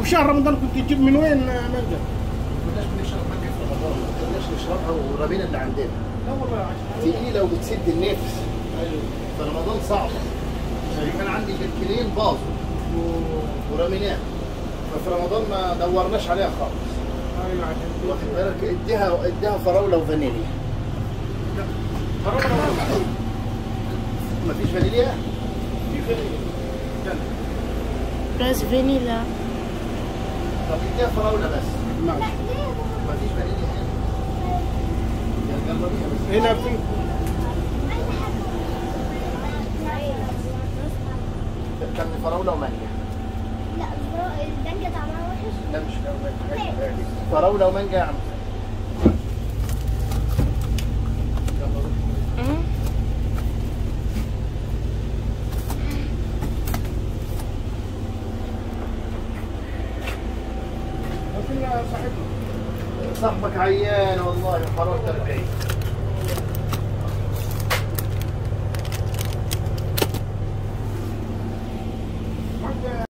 في شهر رمضان كنت تجيب من وين مانجا؟ كناش بنشرب مانجا في رمضان ما كناش نشربها ورابين اللي عندنا لا والله عشان تقيله وبتسد النفس في رمضان صعبه كان عندي كركلين باظوا ورميناها ففي رمضان ما دورناش عليها خالص ايوه عشان كده. واخد بالك اديها اديها فراوله وفانيليا مفيش فانيليا بس فانيلا طب اديها فراوله بس ماشي مفيش فانيليا هنا يعني جربيها بس هنا في كان فراوله ومانجا لا البنجة طعمها وحش لا مش فراوله فراوله ومانجا يا عم يلا روح. فينا صاحبنا صاحبك عيان والله حرارة 40